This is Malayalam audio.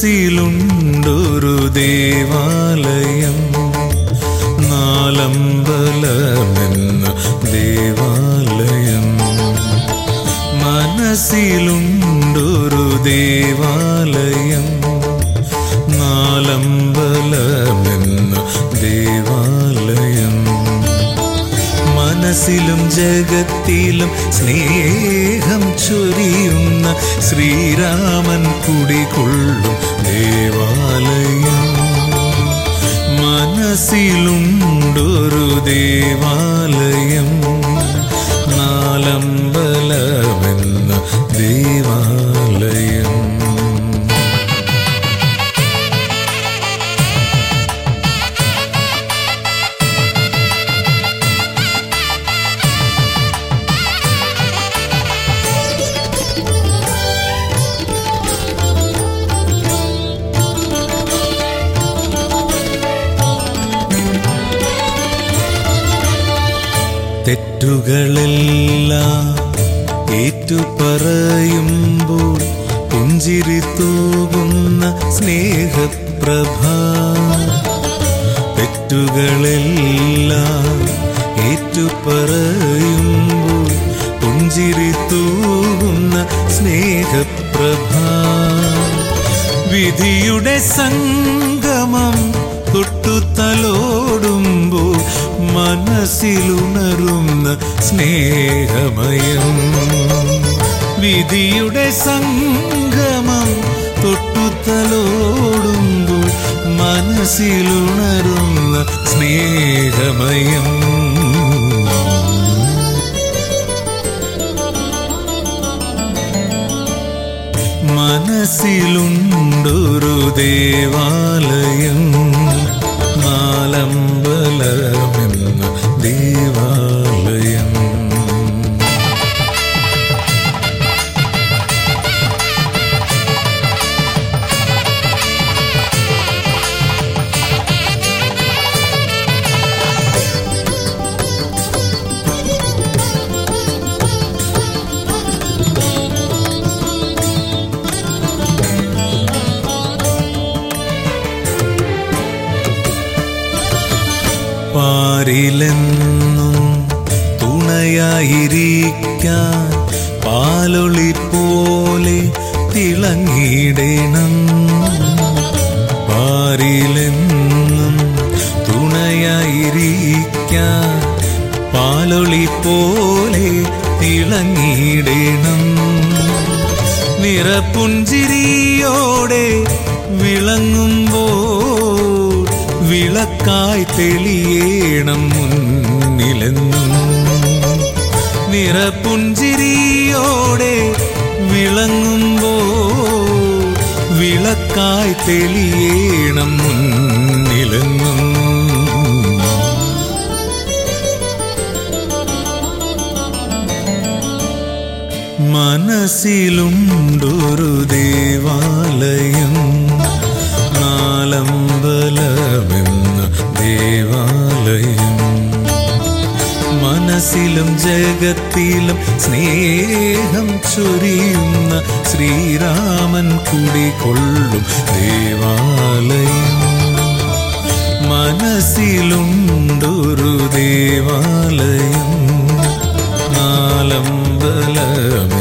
മനസ്സിലുണ്ടൊരു ദേവാലയം നാലമ്പലമെന്ന ദേവാലയം മനസ്സിലുണ്ടൊരു ദേവാലയം നാലമ്പലമെന്ന ദേവാലയം മനസ്സിലും ജഗത്തിലും സ്നേഹം ചൊരിയുന്ന ശ്രീരാമൻ കുടികൊള്ളും ദേവാലയം മനസ്സിലുണ്ടൊരു ദേവാലയം നാലമ്പലമെന്ന ദേവാലയം തെറ്റുകളെല്ലാം ഏറ്റുപറയുമ്പോൾ പുഞ്ചിരി തൂകുന്ന സ്നേഹപ്രഭ തെറ്റുകളെല്ലാം ഏറ്റുപറയുമ്പോൾ പുഞ്ചിരി തൂകുന്ന സ്നേഹപ്രഭ വിധിയുടെ സംഗമം തൊട്ടുതലോടുമ്പോൾ മനസ്സിലുണരുന്ന സ്നേഹമയം വിധിയുടെ സംഗമം തൊട്ടുതലോടുമ്പോൾ മനസ്സിലുണരുന്ന സ്നേഹമയം മനസ്സിലുണ്ടൊരു ദേവാലയം നാലമ്പലമെന്ന ദേവാലയം പാരിലെന്നും തുണയായിരിക്കാൻ പാലൊളി പോലെ തിളങ്ങിയിടണം പാരിലെന്നും തുണയായിരിക്കാൻ പാലൊളി പോലെ തിളങ്ങിയിടണം നിറപുഞ്ചിരിയോടെ വിളങ്ങുമ്പോൾ വിളക്കായി തെളിയേണം മുന്നിലെന്നും നിറപുഞ്ചിരിയോടെ വിളങ്ങുമ്പോൾ വിളക്കായി തെളിയേണം മുന്നിലെന്നും മനസ്സിലുണ്ടൊരു ദേവാലയം നാലമ്പലമെന്ന ദേവാലയം മനസ്സിലും ജഗത്തിലും സ്നേഹം ചൊരിയുന്ന ശ്രീരാമൻ കുടികൊള്ളും ദേവാലയം മനസ്സിലുണ്ടൊരു ദേവാലയം നാലമ്പലമെന്ന